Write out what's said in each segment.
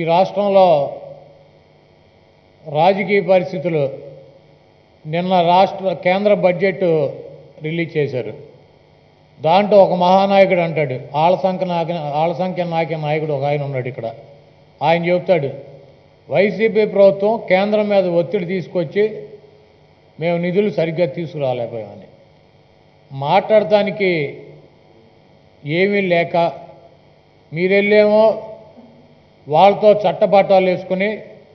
ఈ రాష్ట్రంలో రాజకీయ పరిస్థితులు నిన్న రాష్ట్ర కేంద్ర బడ్జెట్ రిలీజ్ చేశారు దాంట్లో ఒక మహానాయకుడు అంటాడు ఆళ్ళసంఖ్య నాకి ఆళ్ళసంఖ్య నాకే నాయకుడు ఒక ఆయన ఉన్నాడు ఇక్కడ ఆయన చెప్తాడు వైసీపీ ప్రభుత్వం కేంద్రం మీద ఒత్తిడి తీసుకొచ్చి మేము నిధులు సరిగ్గా తీసుకురాలేకపోయామని మాట్లాడటానికి ఏమీ లేక మీరెళ్ళేమో వాళ్ళతో చట్టపట్టాలు వేసుకుని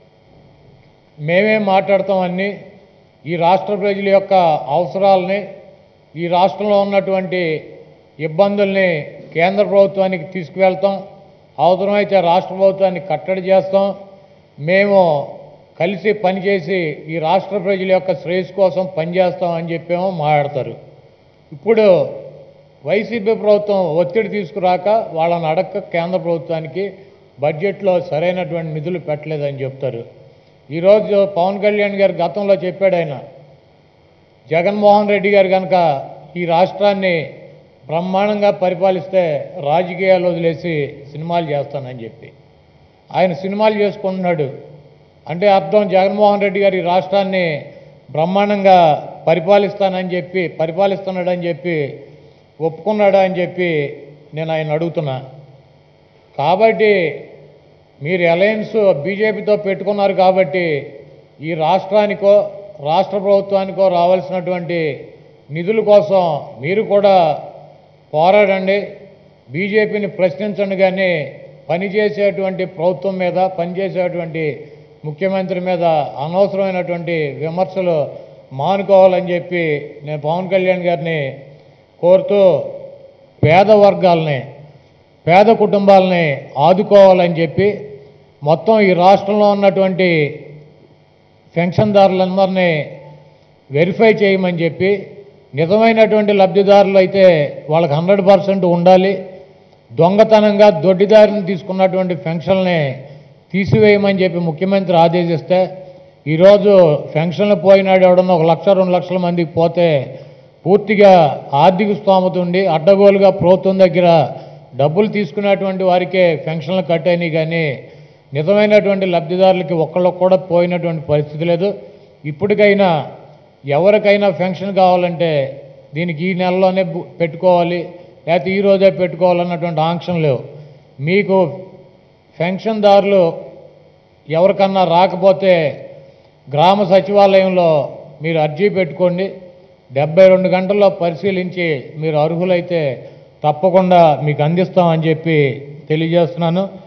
మేమే మాట్లాడతామని ఈ రాష్ట్ర ప్రజల యొక్క అవసరాలని ఈ రాష్ట్రంలో ఉన్నటువంటి ఇబ్బందుల్ని కేంద్ర ప్రభుత్వానికి తీసుకువెళ్తాం అవసరమైతే రాష్ట్ర ప్రభుత్వాన్ని కట్టడి చేస్తాం మేము కలిసి పనిచేసి ఈ రాష్ట్ర ప్రజల యొక్క శ్రేయస్సు కోసం పనిచేస్తాం అని చెప్పేమో మాట్లాడతారు ఇప్పుడు వైసీపీ ప్రభుత్వం ఒత్తిడి తీసుకురాక వాళ్ళని అడక్క కేంద్ర ప్రభుత్వానికి బడ్జెట్లో సరైనటువంటి నిధులు పెట్టలేదని చెప్తారు ఈరోజు పవన్ కళ్యాణ్ గారు గతంలో చెప్పాడు ఆయన జగన్మోహన్ రెడ్డి గారు కనుక ఈ రాష్ట్రాన్ని బ్రహ్మాండంగా పరిపాలిస్తే రాజకీయాలు వదిలేసి సినిమాలు చేస్తానని చెప్పి ఆయన సినిమాలు చేసుకుంటున్నాడు అంటే అర్థం జగన్మోహన్ రెడ్డి గారు ఈ రాష్ట్రాన్ని బ్రహ్మాండంగా పరిపాలిస్తానని చెప్పి పరిపాలిస్తున్నాడని చెప్పి ఒప్పుకున్నాడా అని చెప్పి నేను ఆయన అడుగుతున్నా కాబట్టి మీరు అలయన్స్ బీజేపీతో పెట్టుకున్నారు కాబట్టి ఈ రాష్ట్రానికో రాష్ట్ర ప్రభుత్వానికో రావాల్సినటువంటి నిధుల కోసం మీరు కూడా పోరాడండి బీజేపీని ప్రశ్నించండి కానీ పనిచేసేటువంటి ప్రభుత్వం మీద పనిచేసేటువంటి ముఖ్యమంత్రి మీద అనవసరమైనటువంటి విమర్శలు మానుకోవాలని చెప్పి నేను పవన్ కళ్యాణ్ గారిని కోరుతూ పేద వర్గాల్ని పేద కుటుంబాలని ఆదుకోవాలని చెప్పి మొత్తం ఈ రాష్ట్రంలో ఉన్నటువంటి పెన్షన్దారులందరినీ వెరిఫై చేయమని చెప్పి నిజమైనటువంటి లబ్ధిదారులు అయితే వాళ్ళకి హండ్రెడ్ పర్సెంట్ ఉండాలి దొంగతనంగా దొడ్డిదారిని తీసుకున్నటువంటి పెన్షన్ని తీసివేయమని చెప్పి ముఖ్యమంత్రి ఆదేశిస్తే ఈరోజు పెన్షన్లు పోయినాడు ఎవడన్నా ఒక లక్ష రెండు లక్షల మందికి పోతే పూర్తిగా ఆర్థిక స్తోమత ఉండి అడ్డగోలుగా ప్రభుత్వం దగ్గర డబ్బులు తీసుకున్నటువంటి వారికే పెన్షన్లు కట్ అయినాయి కానీ నిజమైనటువంటి లబ్ధిదారులకి ఒక్కళ్ళకు కూడా పోయినటువంటి పరిస్థితి లేదు ఇప్పటికైనా ఎవరికైనా పెన్షన్ కావాలంటే దీనికి ఈ నెలలోనే బు- పెట్టుకోవాలి లేకపోతే ఈ రోజే పెట్టుకోవాలన్నటువంటి ఆంక్షలు లేవు మీకు పెన్షన్దారులు ఎవరికన్నా రాకపోతే గ్రామ సచివాలయంలో మీరు అర్జీ పెట్టుకోండి డెబ్బై రెండు గంటల్లో పరిశీలించి మీరు అర్హులైతే తప్పకుండా మీకు అందిస్తామని చెప్పి తెలియజేస్తున్నాను